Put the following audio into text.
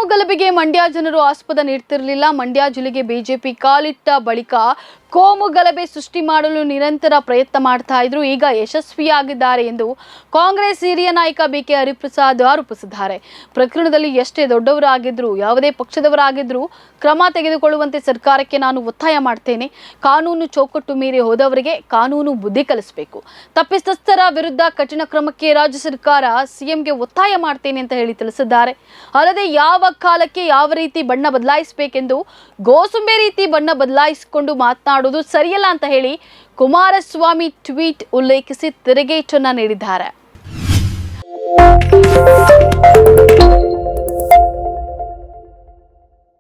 ಗಲಭೆಗೆ ಮಂಡ್ಯ ಜನರು ಆಸ್ಪದ ನೀಡ್ತಿರಲಿಲ್ಲ ಮಂಡ್ಯ ಜಿಲ್ಲೆಗೆ ಬಿಜೆಪಿ ಕಾಲಿಟ್ಟ ಬಳಿಕ ಕೋಮು ಗಲಭೆ ಸೃಷ್ಟಿ ಮಾಡಲು ನಿರಂತರ ಪ್ರಯತ್ನ ಮಾಡ್ತಾ ಇದ್ರು ಈಗ ಯಶಸ್ವಿಯಾಗಿದ್ದಾರೆ ಎಂದು ಕಾಂಗ್ರೆಸ್ ಹಿರಿಯ ನಾಯಕ ಬಿ ಕೆ ಹರಿಪ್ರಸಾದ್ ಆರೋಪಿಸಿದ್ದಾರೆ ಪ್ರಕರಣದಲ್ಲಿ ಎಷ್ಟೇ ದೊಡ್ಡವರಾಗಿದ್ರು ಯಾವುದೇ ಪಕ್ಷದವರಾಗಿದ್ರು ಕ್ರಮ ತೆಗೆದುಕೊಳ್ಳುವಂತೆ ಸರ್ಕಾರಕ್ಕೆ ನಾನು ಒತ್ತಾಯ ಮಾಡ್ತೇನೆ ಕಾನೂನು ಚೌಕಟ್ಟು ಮೀರಿ ಹೋದವರಿಗೆ ಕಾನೂನು ಬುದ್ಧಿ ಕಲಿಸಬೇಕು ತಪ್ಪಿತಸ್ಥರ ವಿರುದ್ಧ ಕಠಿಣ ಕ್ರಮಕ್ಕೆ ರಾಜ್ಯ ಸರ್ಕಾರ ಸಿಎಂಗೆ ಒತ್ತಾಯ ಮಾಡ್ತೇನೆ ಅಂತ ಹೇಳಿ ತಿಳಿಸಿದ್ದಾರೆ ಅಲ್ಲದೆ ಯಾವ ಕಾಲಕ್ಕೆ ಯಾವ ರೀತಿ ಬಣ್ಣ ಬದಲಾಯಿಸಬೇಕೆಂದು ಗೋಸುಂಬೆ ರೀತಿ ಬಣ್ಣ ಬದಲಾಯಿಸಿಕೊಂಡು ಮಾತನಾಡುವುದು ಸರಿಯಲ್ಲ ಅಂತ ಹೇಳಿ ಕುಮಾರಸ್ವಾಮಿ ಟ್ವೀಟ್ ಉಲ್ಲೇಖಿಸಿ ತಿರುಗೇಟನ್ನ ನೀಡಿದ್ದಾರೆ